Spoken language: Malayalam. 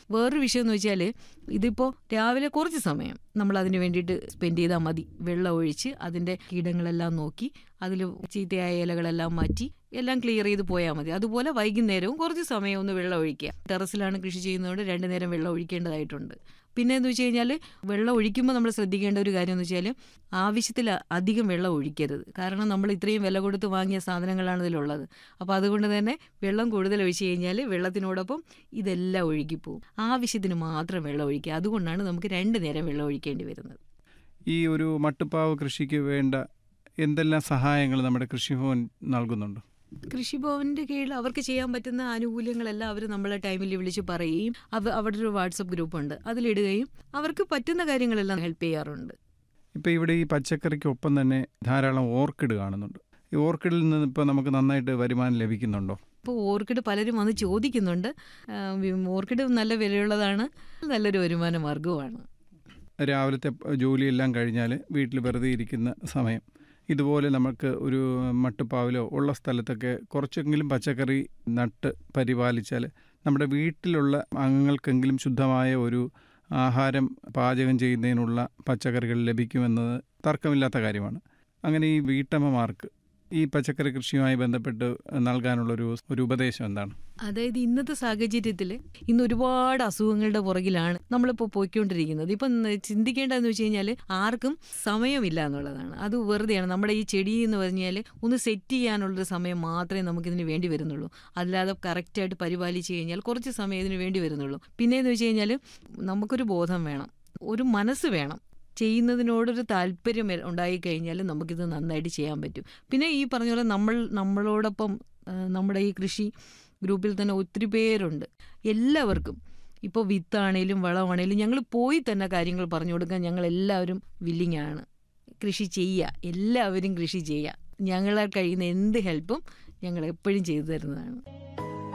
വേറൊരു വിഷയം എന്ന് വെച്ചാൽ ഇതിപ്പോൾ രാവിലെ കുറച്ച് സമയം നമ്മൾ അതിന് വേണ്ടിയിട്ട് സ്പെൻഡ് ചെയ്താൽ മതി വെള്ളം ഒഴിച്ച് അതിൻ്റെ കീടങ്ങളെല്ലാം നോക്കി അതിൽ ചീത്തയായ ഇലകളെല്ലാം മാറ്റി എല്ലാം ക്ലിയർ ചെയ്ത് പോയാൽ മതി അതുപോലെ വൈകുന്നേരവും കുറച്ച് സമയം ഒന്ന് വെള്ളം ഒഴിക്കുക ടെറസിലാണ് കൃഷി ചെയ്യുന്നതുകൊണ്ട് രണ്ടു നേരം വെള്ളം ഒഴിക്കേണ്ടതായിട്ടുണ്ട് പിന്നെ എന്ന് വെച്ച് കഴിഞ്ഞാൽ വെള്ളം ഒഴിക്കുമ്പോൾ നമ്മൾ ശ്രദ്ധിക്കേണ്ട ഒരു കാര്യം എന്ന് വെച്ചാൽ ആവശ്യത്തിൽ അധികം വെള്ളം ഒഴിക്കരുത് കാരണം നമ്മൾ ഇത്രയും വില കൊടുത്ത് വാങ്ങിയ സാധനങ്ങളാണ് ഇതിലുള്ളത് അപ്പോൾ അതുകൊണ്ട് തന്നെ വെള്ളം കൂടുതൽ ഒഴിച്ച് കഴിഞ്ഞാൽ വെള്ളത്തിനോടൊപ്പം ഇതെല്ലാം ഒഴുകിപ്പോവും ആവശ്യത്തിന് മാത്രം വെള്ളം ഒഴിക്കുക അതുകൊണ്ടാണ് നമുക്ക് രണ്ട് നേരം വെള്ളം ഒഴിക്കേണ്ടി വരുന്നത് ഈ ഒരു മട്ടുപ്പാവ് കൃഷിക്ക് വേണ്ട എന്തെല്ലാം സഹായങ്ങൾ നമ്മുടെ കൃഷിഭവൻ നൽകുന്നുണ്ട് കൃഷിഭവന്റെ കീഴിൽ അവർക്ക് ചെയ്യാൻ പറ്റുന്ന ആനുകൂല്യങ്ങളെല്ലാം അവർ നമ്മളെ ടൈമിൽ വിളിച്ച് പറയുകയും അവ അവിടെ ഒരു വാട്സപ്പ് ഗ്രൂപ്പുണ്ട് അതിലിടുകയും അവർക്ക് പറ്റുന്ന കാര്യങ്ങളെല്ലാം ഹെൽപ്പ് ചെയ്യാറുണ്ട് ഇപ്പോൾ ഇവിടെ ഈ പച്ചക്കറിക്കൊപ്പം തന്നെ ധാരാളം ഓർക്കിഡ് കാണുന്നുണ്ട് ഈ ഓർക്കിഡിൽ നിന്ന് ഇപ്പോൾ നമുക്ക് നന്നായിട്ട് വരുമാനം ലഭിക്കുന്നുണ്ടോ ഇപ്പോൾ ഓർക്കിഡ് പലരും വന്ന് ചോദിക്കുന്നുണ്ട് ആ, വി- ഓർക്കിഡ് നല്ല വിലയുള്ളതാണ് നല്ലൊരു വരുമാന മാർഗവുമാണ് രാവിലത്തെ ജോലിയെല്ലാം കഴിഞ്ഞാൽ വീട്ടിൽ വെറുതെ ഇരിക്കുന്ന സമയം ഇതുപോലെ നമുക്ക് ഒരു മട്ടുപ്പാവിലോ ഉള്ള സ്ഥലത്തൊക്കെ കുറച്ചെങ്കിലും പച്ചക്കറി നട്ട് പരിപാലിച്ചാൽ നമ്മുടെ വീട്ടിലുള്ള അംഗങ്ങൾക്കെങ്കിലും ശുദ്ധമായ ഒരു ആഹാരം പാചകം ചെയ്യുന്നതിനുള്ള പച്ചക്കറികൾ ലഭിക്കുമെന്നത് തർക്കമില്ലാത്ത കാര്യമാണ് അങ്ങനെ ഈ വീട്ടമ്മമാർക്ക് ഈ പച്ചക്കറി കൃഷിയുമായി ബന്ധപ്പെട്ട് നൽകാനുള്ളൊരു ഒരു ഉപദേശം എന്താണ് അതായത് ഇന്നത്തെ സാഹചര്യത്തിൽ ഇന്ന് ഒരുപാട് അസുഖങ്ങളുടെ പുറകിലാണ് നമ്മളിപ്പോൾ പോയിക്കൊണ്ടിരിക്കുന്നത് ഇപ്പം ചിന്തിക്കേണ്ടതെന്ന് വെച്ച് കഴിഞ്ഞാൽ ആർക്കും സമയമില്ല എന്നുള്ളതാണ് അത് വെറുതെയാണ് നമ്മുടെ ഈ ചെടി എന്ന് പറഞ്ഞാൽ ഒന്ന് സെറ്റ് ചെയ്യാനുള്ളൊരു സമയം മാത്രമേ നമുക്കിതിന് വേണ്ടി വരുന്നുള്ളൂ അല്ലാതെ കറക്റ്റായിട്ട് പരിപാലിച്ച് കഴിഞ്ഞാൽ കുറച്ച് സമയം ഇതിന് വേണ്ടി വരുന്നുള്ളൂ പിന്നെയെന്ന് വെച്ച് കഴിഞ്ഞാൽ നമുക്കൊരു ബോധം വേണം ഒരു മനസ്സ് വേണം ചെയ്യുന്നതിനോടൊരു താല്പര്യം ഉണ്ടായിക്കഴിഞ്ഞാൽ നമുക്കിത് നന്നായിട്ട് ചെയ്യാൻ പറ്റും പിന്നെ ഈ പറഞ്ഞ പോലെ നമ്മൾ നമ്മളോടൊപ്പം ആ, നമ്മുടെ ഈ കൃഷി ഗ്രൂപ്പിൽ തന്നെ ഒത്തിരി പേരുണ്ട് എല്ലാവർക്കും ഇപ്പോൾ വിത്താണേലും വളമാണേലും ഞങ്ങൾ പോയി തന്നെ കാര്യങ്ങൾ പറഞ്ഞു കൊടുക്കാൻ ഞങ്ങൾ എല്ലാവരും വില്ലിങ് ആണ് കൃഷി ചെയ്യുക എല്ലാവരും കൃഷി ചെയ്യുക ഞങ്ങളാൽ കഴിയുന്ന എന്ത് ഹെൽപ്പും ഞങ്ങൾ എപ്പോഴും ചെയ്തു തരുന്നതാണ്